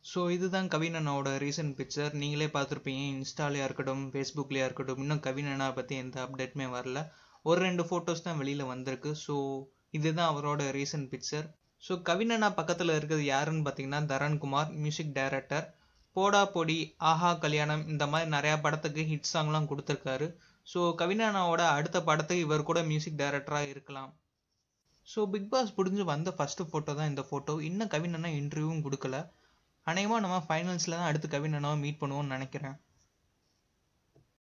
so இதுதான் கவின் அண்ணாவோட recent picture நீங்களே பார்த்துருப்பீங்க இன்ஸ்டாலையாக இருக்கட்டும் ஃபேஸ்புக்லேயா இருக்கட்டும் இன்னும் கவின் அண்ணா பற்றி எந்த அப்டேட்டுமே வரல ஒரு ரெண்டு ஃபோட்டோஸ் தான் வெளியில் வந்திருக்கு ஸோ இதுதான் அவரோட ரீசன்ட் பிக்சர் ஸோ கவின் அண்ணா பக்கத்தில் இருக்கிறது யாருன்னு பார்த்தீங்கன்னா தரண்குமார் மியூசிக் டைரக்டர் போடா பொடி ஆஹா கல்யாணம் இந்த மாதிரி நிறையா படத்துக்கு ஹிட் சாங்லாம் கொடுத்துருக்காரு ஸோ கவின் அண்ணாவோட அடுத்த படத்துக்கு இவர் கூட மியூசிக் டைரக்டராக இருக்கலாம் ஸோ பிக் பாஸ் முடிஞ்சு வந்த ஃபஸ்ட்டு ஃபோட்டோ தான் இந்த ஃபோட்டோ இன்னும் கவின் அண்ணா இன்டர்வியூவும் கொடுக்கல அநேகமாக நம்ம ஃபைனல்ஸில் தான் அடுத்து கவின் அண்ணாவை மீட் பண்ணுவோம்னு நினைக்கிறேன்